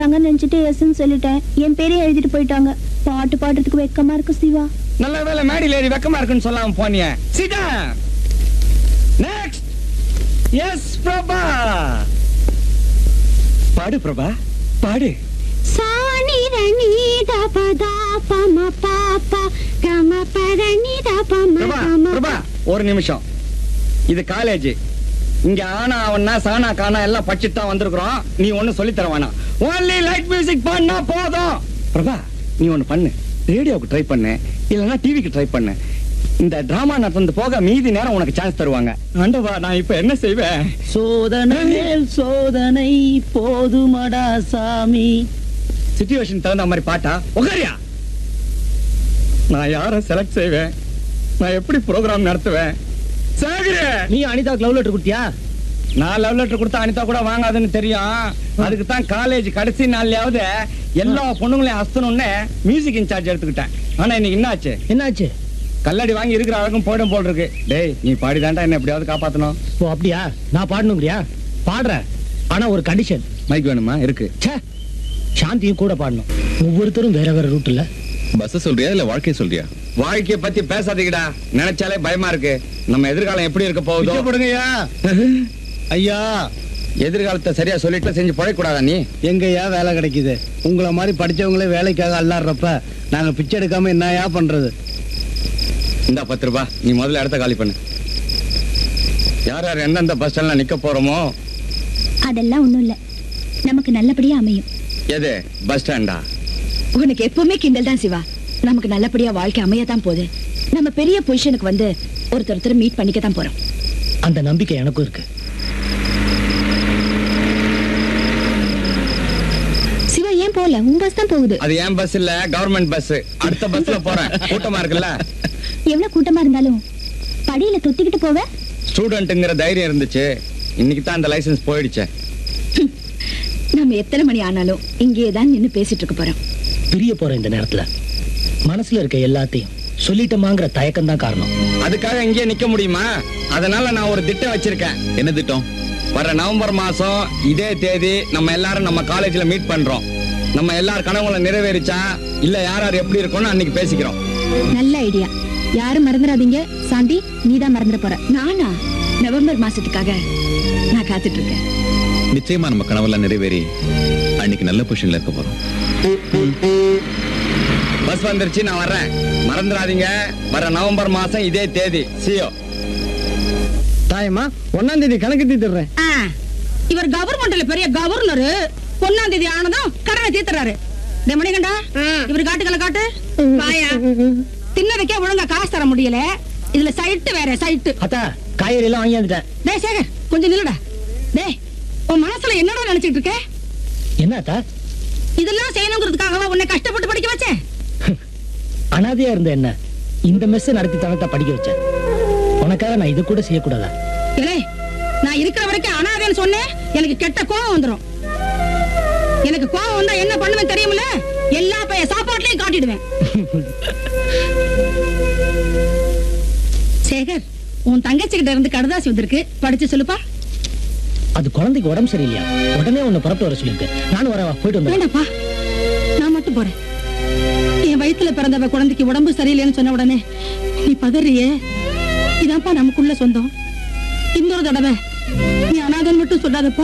அங்க நினைச்சிட்டு எஸ்ன்னு சொல்லிட்டேன் என் பேரையும் எழுதிட்டு போயிட்டாங்க பாட்டு பாடுறதுக்கு வெக்கமா இருக்கு சிவா நல்ல வேலை மேடையில் ஏறி வெக்கமா இருக்குன்னு சொல்லாம போனிய சீதா நெக்ஸ்ட் எஸ் பிரபா பாடு பிரபா பாடு சாணி ரணி தப தாபம பாப்பா கம பரணி தபம பிரபா பிரபா ஒரு நிமிஷம் இது காலேஜ் இங்க ஆனா அவனா சானா கானா எல்லாம் படிச்சுட்டு தான் வந்திருக்கிறோம் நீ ஒண்ணு சொல்லி தர வேணாம் ஒன்லி லைட் மியூசிக் பண்ணா போதும் பிரபா நீ ஒண்ணு பண்ணு ரேடியோவுக்கு ட்ரை பண்ணு இல்லைன்னா டிவிக்கு ட்ரை பண்ணு இந்த டிராமா நடந்து போக மீதி நேரம் உனக்கு சான்ஸ் தருவாங்க ஆண்டவா நான் இப்ப என்ன செய்வேன் சோதனை மேல் சோதனை போதுமடா சாமி சிச்சுவேஷன் தகுந்த மாதிரி பாட்டா உகரியா நான் யாரை செலக்ட் செய்வேன் நான் எப்படி ப்ரோக்ராம் நடத்துவேன் சாகரே நீ அனிதாக்கு லவ் லெட்டர் கொடுத்தியா நான் லவ் லெட்டர் கொடுத்தா அனிதா கூட வாங்காதுன்னு தெரியும் அதுக்கு தான் காலேஜ் கடைசி நாள்லயாவது எல்லா பொண்ணுங்களையும் அஸ்தணும்னு மியூசிக் இன்சார்ஜ் எடுத்துக்கிட்டேன் ஆனா இன்னைக்கு என்னாச்சு என்னாச்சு கல்லடி வாங்கி இருக்கிற அழகும் போயிடும் போல் இருக்கு டேய் நீ பாடிதான்டா என்ன எப்படியாவது காப்பாத்தணும் ஓ அப்படியா நான் பாடணுங்கிறியா பாடுறேன் ஆனா ஒரு கண்டிஷன் மைக் வேணுமா இருக்கு ச்சே சாந்தியும் கூட பாடணும் ஒவ்வொருத்தரும் வேற வேற ரூட்ல பஸ் சொல்றியா இல்ல வாழ்க்கை சொல்றியா வாழ்க்கைய பத்தி பேசாதீங்கடா நினைச்சாலே பயமா இருக்கு நம்ம எதிர்காலம் எப்படி இருக்க போகுதோ போடுங்கய்யா ஐயா எதிர்காலத்தை சரியா சொல்லிட்டு செஞ்சு பழக்கூடாதா நீ எங்கய்யா வேலை கிடைக்குது உங்களை மாதிரி படிச்சவங்களே வேலைக்காக அல்லாடுறப்ப நாங்க பிச்சை எடுக்காம என்னயா பண்றது இந்த பத்து ரூபா நீ முதல்ல இடத்த காலி பண்ணு யார் யார் எந்தெந்த பஸ் ஸ்டாண்ட்ல நிக்க போறோமோ அதெல்லாம் ஒண்ணும் இல்ல நமக்கு நல்லபடியா அமையும் எது பஸ் ஸ்டாண்டா உனக்கு எப்பவுமே கிண்டல் தான் சிவா நமக்கு நல்லபடியா வாழ்க்கை அமையத்தான் போகுது நம்ம பெரிய பொசிஷனுக்கு வந்து ஒருத்தர் ஒருத்தர் மீட் பண்ணிக்க தான் போறோம் அந்த நம்பிக்கை எனக்கும் இருக்கு சிவா ஏன் போகல உன் பஸ் தான் போகுது அது என் பஸ் இல்ல கவர்மெண்ட் பஸ் அடுத்த பஸ்ல போறேன் கூட்டமா இருக்குல்ல எவ்வளவு கூட்டமா இருந்தாலும் படியில தொத்திக்கிட்டு போவ ஸ்டூடெண்ட்ங்கிற தைரியம் இருந்துச்சு இன்னைக்கு தான் அந்த லைசென்ஸ் போயிடுச்சே நம்ம எத்தனை மணி ஆனாலும் இங்கேயே தான் நின்னு பேசிட்டு இருக்க போறோம் பிரிய போற இந்த நேரத்துல மனசுல இருக்க எல்லாத்தையும் சொல்லிட்டோமாங்கிற தயக்கம் தான் காரணம் அதுக்காக இங்கே நிக்க முடியுமா அதனால நான் ஒரு திட்டம் வச்சிருக்கேன் என்ன திட்டம் வர நவம்பர் மாசம் இதே தேதி நம்ம எல்லாரும் நம்ம காலேஜ்ல மீட் பண்றோம் நம்ம எல்லார் கனவுகளை நிறைவேறிச்சா இல்ல யார் யார் எப்படி இருக்கோம்னு அன்னைக்கு பேசிக்கிறோம் நல்ல ஐடியா யாரும் மறந்துடாதீங்க சாந்தி நீதான் மறந்துட போற நானா நவம்பர் மாசத்துக்காக நான் காத்துட்டு இருக்கேன் நிச்சயமா நம்ம கனவெல்லாம் நிறைவேறி அன்னைக்கு நல்ல பொசிஷன்ல இருக்க போறோம் பஸ் வந்துருச்சு நான் வர்றேன் மறந்துடாதீங்க வர நவம்பர் மாசம் இதே தேதி சியோ தாயம்மா ஒன்னாம் தேதி கணக்கு தீர்த்துறேன் இவர் கவர்மெண்ட்ல பெரிய கவர்னர் ஒன்னாம் தேதி ஆனதும் கடனை தீர்த்துறாரு டேய் மணிகண்டா இவர் காட்டுக்கல காட்டு வாயா தின்னதுக்கே ஒழுங்கா காசு தர முடியல இதுல சைட்டு வேற சைட்டு அத்தா காய்கறி எல்லாம் வாங்கியாந்துட்டேன் டேய் சேகர் கொஞ்சம் நில்லுடா டேய் உன் மனசுல என்னடா நினைச்சிட்டு இருக்க என்ன அத்தா இதெல்லாம் செய்யணுங்கிறதுக்காகவா உன்னை கஷ்டப்பட்டு படிக்க வச்சேன் அனாதையா இருந்த என்ன இந்த மெஸ் நடத்தி தனத்தா படிக்க வச்சேன் உனக்காக நான் இது கூட செய்யக்கூடாதா இலே நான் இருக்கிற வரைக்கும் அனாதைன்னு சொன்னேன் எனக்கு கெட்ட கோவம் வந்துரும் எனக்கு கோவம் வந்தா என்ன பண்ணுவேன் தெரியுமில்ல எல்லா பைய சாப்பாட்லயும் காட்டிடுவேன் சேகர் உன் தங்கச்சி கிட்ட இருந்து கடதாசி வந்திருக்கு படிச்சு சொல்லுப்பா அது குழந்தைக்கு உடம்பு சரியில்லையா உடனே உன்னை புறப்பட்டு வர சொல்லிருக்கு நானும் வரவா போயிட்டு வந்தேன் வேண்டாப்பா நான் மட்டும் போறேன் என் வயித்துல பிறந்தவ குழந்தைக்கு உடம்பு சரியில்லைன்னு சொன்ன உடனே நீ பதறியே இதான்ப்பா நமக்குள்ள சொந்தம் இன்னொரு தடவை நீ அனாதன் மட்டும் சொல்லாதப்பா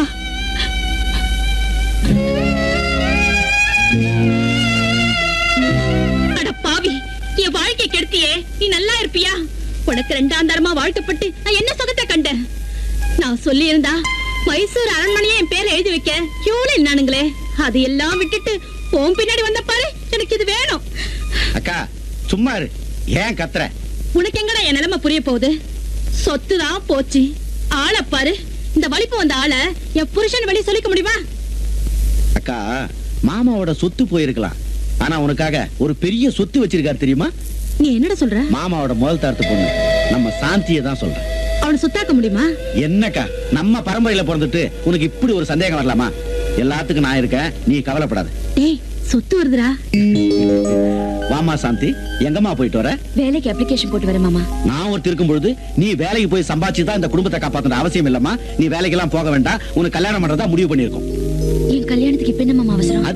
அட பாவி என் வாழ்க்கை கெடுத்தியே நீ நல்லா இருப்பியா உனக்கு ரெண்டாம் தரமா வாழ்க்கப்பட்டு நான் என்ன சுகத்தை கண்டேன் நான் சொல்லி இருந்தா மைசூர் அரண்மனையே என் பேரை எழுதி வைக்க எவ்வளவு நானுங்களே அது எல்லாம் விட்டுட்டு உன் பின்னாடி வந்த பாரு எனக்கு இது வேணும் அக்கா சும்மா இரு ஏன் கத்துற உனக்கு எங்கடா என் நிலைமை புரிய போகுது சொத்து தான் போச்சு ஆளை பாரு இந்த வலிப்பு வந்த ஆளை என் புருஷன் வெளியே சொல்லிக்க முடியுமா அக்கா மாமாவோட சொத்து போயிருக்கலாம் ஆனா உனக்காக ஒரு பெரிய சொத்து வச்சிருக்காரு தெரியுமா நீ என்னடா சொல்ற மாமாவோட முதல் தரத்து பொண்ணு நம்ம சாந்தியை தான் சொல்றேன் அவனை சுத்தாக்க முடியுமா என்னக்கா நம்ம பரம்பரையில பிறந்துட்டு உனக்கு இப்படி ஒரு சந்தேகம் வரலாமா எல்லாத்துக்கும் நான் இருக்கேன் நீ கவலைப்படாத டேய் சொத்து வருதுடா வாமா சாந்தி எங்கம்மா போயிட்டு வர வேலைக்கு அப்ளிகேஷன் போட்டு வரேன் மாமா நான் ஒருத்தர் இருக்கும் பொழுது நீ வேலைக்கு போய் சம்பாதிச்சு தான் இந்த குடும்பத்தை காப்பாத்துற அவசியம் இல்லம்மா நீ வேலைக்கெல்லாம் போக வேண்டாம் உனக்கு கல்யாணம் பண்றதா முடிவு பண்ணிருக்கோம் என் கல்யாணத்துக்கு இப்ப என்ன மாமா அவசரம்